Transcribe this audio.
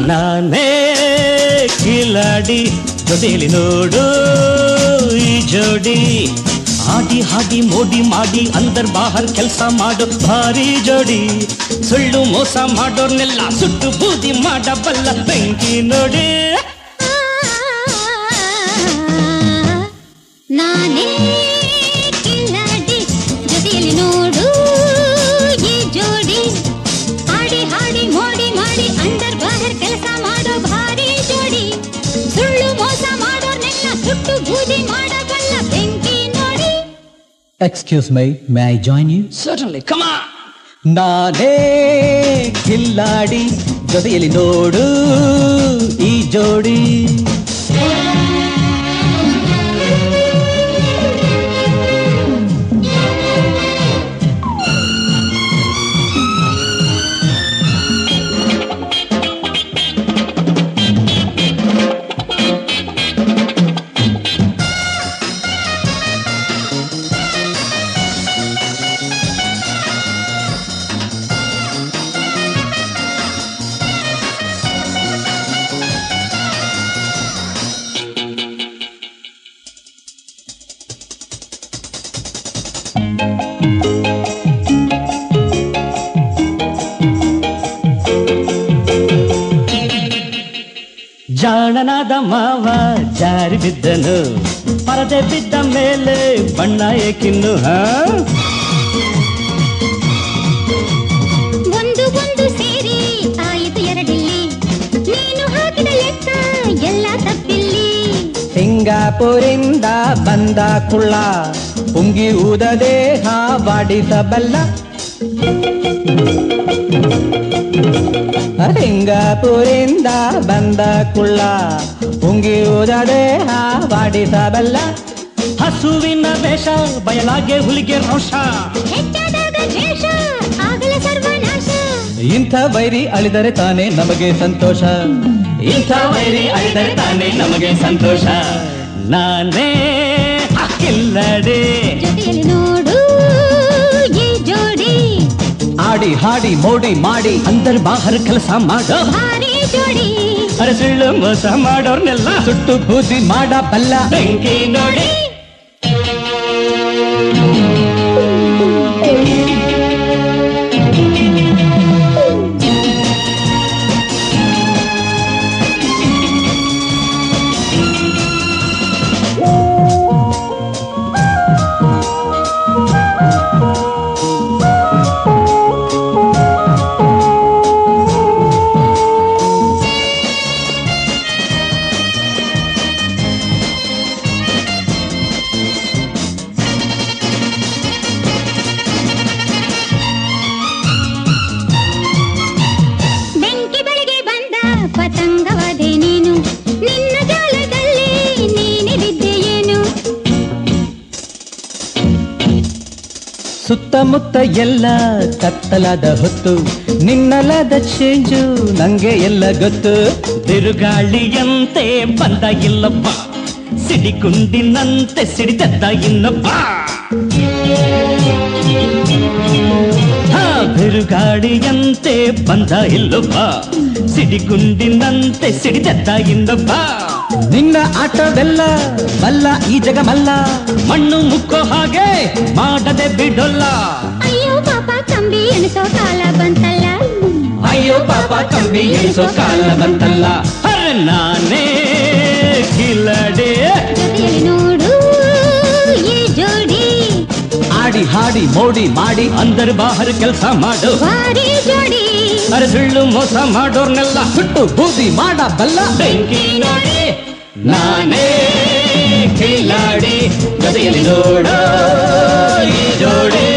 ನಾನೇ ಕಿಲಾಡಿ ಜೊತೆಯಲ್ಲಿ ನೋಡು ಈ ಜೋಡಿ ಆಡಿ ಹಾಡಿ ಮೋಡಿ ಮಾಡಿ ಅಂದರ್ ಬಾಹರ್ ಕೆಲಸ ಮಾಡೋ ಭಾರಿ ಜೋಡಿ ಸುಳ್ಳು ಮೋಸ ಮಾಡೋರ್ನೆಲ್ಲ ಸುಟ್ಟು ಬೂದಿ ಮಾಡಬಲ್ಲ ಬೆಂಕಿ ನೋಡಿ ನಾನೇ ಕಿಲಾಡಿ ಜೊತೆಯಲ್ಲಿ ನೋಡು ಈ ಜೋಡಿ ಹಾಡಿ ಹಾಡಿ ಮೋಡಿ ಮಾಡಿ ಅಂಡರ್ ಬಾಹರ್ ಕೆಲಸ ಮಾಡೋ ಭಾರಿ ಜೋಡಿ ಸುಳ್ಳು ಮೋಸ ಮಾಡೋರ್ನೆಲ್ಲ ಸುಟ್ಟು ಬೂದಿ ಮಾಡಬಲ್ಲ ಬೆಂಕಿ ನೋಡಿ excuse me may I join you certainly ಕಮ ನಾನೇ ಕಿಲ್ಲಾಡಿ ಜೊತೆಯಲ್ಲಿ ನೋಡು ಈ ಜೋಡಿ ಜಾಣನಾದ ಮಾವ ಜಾರಿ ಬಿದ್ದನು ಪರದೆ ಬಿದ್ದ ಮೇಲೆ ಬಣ್ಣ ಏಕಿನ್ನು ಹಾ ಒಂದು ಒಂದು ಸೇರಿ ಆಯಿತು ಎರಡಿಲ್ಲಿ ನೀನು ಹಾಕಿದ ಲೆಕ್ಕ ಎಲ್ಲ ತಪ್ಪಿಲ್ಲಿ ಸಿಂಗಾಪುರಿಂದ ಬಂದ ಕುಳ್ಳ ಪುಂಗಿ ಊದ ದೇಹ ಬಾಡಿಸಬಲ್ಲ ಸಿಂಗಾಪುರಿಂದ ಬಂದ ಕುಳ್ಳ ಪುಂಗಿ ಊದ ದೇಹ ಬಾಡಿಸಬಲ್ಲ ಹಸುವಿನ ವೇಷ ಬಯಲಾಗೆ ಹುಲಿಗೆ ರೋಷ ಹೆಚ್ಚಾದಾಗ ದ್ವೇಷ ಆಗಲ ಸರ್ವನಾಶ ಇಂಥ ವೈರಿ ಅಳಿದರೆ ತಾನೇ ನಮಗೆ ಸಂತೋಷ ಇಂಥ ವೈರಿ ಅಳಿದರೆ ತಾನೇ ನಮಗೆ ಸಂತೋಷ ನಾನೇ ಕಿಲ್ಲಡೆ ಜೊತೆಯಲ್ಲಿ ನೋಡು ಈ ಜೋಡಿ ಆಡಿ ಹಾಡಿ ಮೋಡಿ ಮಾಡಿ ಅಂದರ್ ಬಾಹರ್ ಕೆಲಸ ಮಾಡೋ ಭಾರಿ ಜೋಡಿ ಅರೆ ಸುಳ್ಳು ಮೋಸ ಮಾಡೋರ್ನೆಲ್ಲ ಸುಟ್ಟು ಬೂದಿ ಮಾಡಬಲ್ಲ ಬೆಂಕಿ ನೋಡಿ ಬೆಂಕಿ ಬೆಳಗ್ಗೆ ಬಂದ ಪತಂಗವಾದೆ ನೀನು ನಿನ್ನ ಜಾಲದಲ್ಲಿ ನೀನೆ ಬಿದ್ದೆ ಏನು ಸುತ್ತಮುತ್ತ ಎಲ್ಲ ಕತ್ತಲಾದ ಹೊತ್ತು ನಿನ್ನಲಾದ ಚೇಂಜು ನಂಗೆ ಎಲ್ಲ ಗೊತ್ತು ಬಿರುಗಾಳಿಯಂತೆ ಬಂದ ಇಲ್ಲಪ್ಪ ಸಿಡಿಗುಂಡಿನಂತೆ ಸಿಡಿದದ್ದ ಇನ್ನೊಬ್ಬ ಹಾ, ಬಿರುಗಾಳಿಯಂತೆ ಬಂದ ಇಲ್ಲೊಬ್ಬ ಸಿಡಿಗುಂಡಿನಂತೆ ಸಿಡಿದದ್ದ ಇನ್ನೊಬ್ಬ ನಿನ್ನ ಆಟವೆಲ್ಲ ಬಲ್ಲ ಈ ಜಗಮಲ್ಲ ಮಣ್ಣು ಮುಕ್ಕೋ ಹಾಗೆ ಮಾಡದೆ ಬಿಡೋಲ್ಲ ಅಯ್ಯೋ ಪಾಪ ಕಂಬಿ ಎಣಿಸೋ ಕಾಲ ಬಂತಲ್ಲ ಅಯ್ಯೋ ಪಾಪ ಕಂಬಿ ಎಣಿಸೋ ಕಾಲ ಬಂತಲ್ಲ ಅರೆ ನಾನೇ ಕಿಲಡೆ ಜೊತೆಯಲ್ಲಿ ನೋಡು ಈ ಜೋಡಿ ಆಡಿ ಹಾಡಿ ಮೋಡಿ ಮಾಡಿ ಅಂದರ್ ಬಾಹರ್ ಕೆಲಸ ಮಾಡು ಭಾರಿ ಜೋಡಿ ಅರೆ ಸುಳ್ಳು ಮೋಸ ಮಾಡೋರ್ನೆಲ್ಲ ಸುಟ್ಟು ಬೂದಿ ಮಾಡಬಲ್ಲ ಬೆಂಕಿ ನೋಡಿ ನಾನೇ ಕಿಲಾಡಿ ಜೊತೆಯಲ್ಲಿ ನೋಡೋ ಈ ಜೋಡಿ